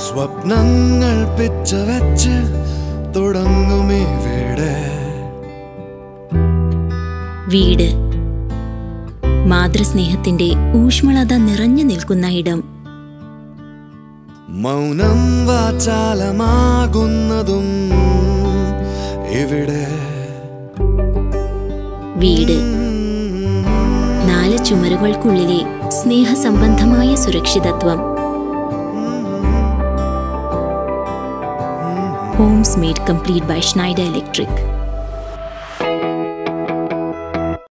സ്വപ്നങ്ങൾ പിച്ച വെച്ച് തുടങ്ങുമേ വീട് വീട് മാതൃസ്നേഹത്തിന്റെ ഊഷ്മളത നിറഞ്ഞു നിൽക്കുന്ന ഇടം മൗനം വാചാലമാകുന്നതും ഇവിടെ വീട് നാല് ചുമരുകൾക്കുള്ളിലെ സ്നേഹസംബന്ധമായ സുരക്ഷിതത്വം homes made complete by Schneider electric